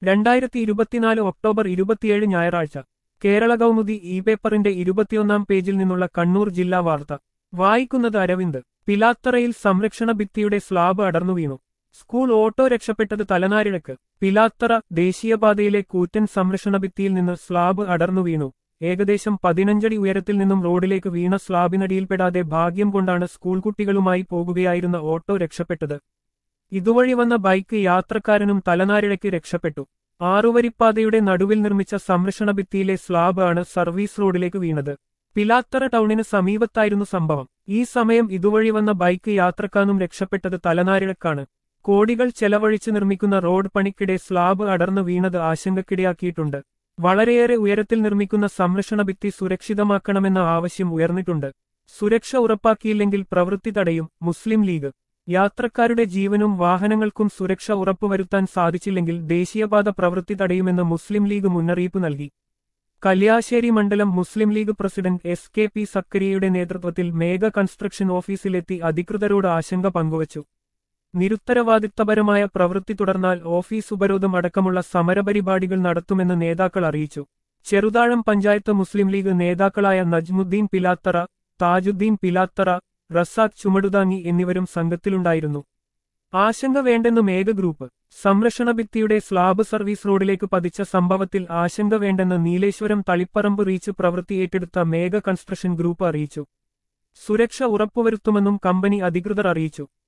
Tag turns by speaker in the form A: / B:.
A: രണ്ടായിരത്തി ഇരുപത്തിനാല് ഒക്ടോബർ ഇരുപത്തിയേഴ് ഞായറാഴ്ച കേരള കൗമുദി ഇ പേപ്പറിന്റെ ഇരുപത്തിയൊന്നാം പേജിൽ നിന്നുള്ള കണ്ണൂർ ജില്ലാ വാർത്ത വായിക്കുന്നത് അരവിന്ദ് പിലാത്തറയിൽ സംരക്ഷണ ഭിത്തിയുടെ സ്ലാബ് അടർന്നു വീണു സ്കൂൾ ഓട്ടോ രക്ഷപ്പെട്ടത് തലനാരിഴക്ക് പിലാത്തറ ദേശീയപാതയിലെ കൂറ്റൻ സംരക്ഷണ ഭിത്തിയിൽ നിന്ന് സ്ലാബ് അടർന്നു വീണു ഏകദേശം പതിനഞ്ചടി ഉയരത്തിൽ നിന്നും റോഡിലേക്ക് വീണ സ്ലാബിനടിയിൽപ്പെടാതെ ഭാഗ്യം കൊണ്ടാണ് സ്കൂൾ കുട്ടികളുമായി പോകുകയായിരുന്ന ഓട്ടോ രക്ഷപ്പെട്ടത് ഇതുവഴി വന്ന ബൈക്ക് യാത്രക്കാരനും തലനാരിഴയ്ക്ക് രക്ഷപ്പെട്ടു ആറുവരിപ്പാതയുടെ നടുവിൽ നിർമ്മിച്ച സംരക്ഷണ ഭിത്തിയിലെ സ്ലാബ് ആണ് സർവീസ് റോഡിലേക്ക് വീണത് പിലാത്തറ ടൗണിന് സമീപത്തായിരുന്നു സംഭവം ഈ സമയം ഇതുവഴി വന്ന ബൈക്ക് യാത്രക്കാരനും രക്ഷപ്പെട്ടത് തലനാരിഴക്കാണ് കോടികൾ ചെലവഴിച്ച് നിർമ്മിക്കുന്ന റോഡ് പണിക്കിടെ സ്ലാബ് അടർന്നു വീണത് ആശങ്കക്കിടയാക്കിയിട്ടുണ്ട് വളരെയേറെ ഉയരത്തിൽ നിർമ്മിക്കുന്ന സംരക്ഷണ ഭിത്തി സുരക്ഷിതമാക്കണമെന്ന ആവശ്യം ഉയർന്നിട്ടുണ്ട് സുരക്ഷ ഉറപ്പാക്കിയില്ലെങ്കിൽ പ്രവൃത്തി തടയും മുസ്ലിം ലീഗ് യാത്രക്കാരുടെ ജീവനും വാഹനങ്ങൾക്കും സുരക്ഷ ഉറപ്പുവരുത്താൻ സാധിച്ചില്ലെങ്കിൽ ദേശീയപാത പ്രവൃത്തി തടയുമെന്ന് മുസ്ലിം ലീഗ് മുന്നറിയിപ്പ് നൽകി കല്യാശ്ശേരി മണ്ഡലം Muslim League president S K P സക്കരിയയുടെ നേതൃത്വത്തിൽ മേഘ കൺസ്ട്രക്ഷൻ ഓഫീസിലെത്തി അധികൃതരോട് ആശങ്ക പങ്കുവച്ചു നിരുത്തരവാദിത്തപരമായ പ്രവൃത്തി തുടർന്നാൽ ഓഫീസ് ഉപരോധം അടക്കമുള്ള സമരപരിപാടികൾ നടത്തുമെന്ന് നേതാക്കൾ അറിയിച്ചു ചെറുതാഴം പഞ്ചായത്ത് മുസ്ലിം ലീഗ് നേതാക്കളായ നജ്മുദ്ദീൻ പിലാത്തറ താജുദ്ദീൻ പിലാത്തറ റസാഖ് ചുമടുതാങ്ങി എന്നിവരും സംഘത്തിലുണ്ടായിരുന്നു ആശങ്ക വേണ്ടെന്ന് മേഘ ഗ്രൂപ്പ് സംരക്ഷണ ഭിത്തിയുടെ സ്ലാബ് സർവീസ് റോഡിലേക്ക് പതിച്ച സംഭവത്തിൽ ആശങ്ക വേണ്ടെന്ന് നീലേശ്വരം തളിപ്പറമ്പ് റീച്ച് പ്രവൃത്തി ഏറ്റെടുത്ത മേഘ കൺസ്ട്രക്ഷൻ ഗ്രൂപ്പ് അറിയിച്ചു സുരക്ഷ ഉറപ്പുവരുത്തുമെന്നും കമ്പനി അധികൃതർ അറിയിച്ചു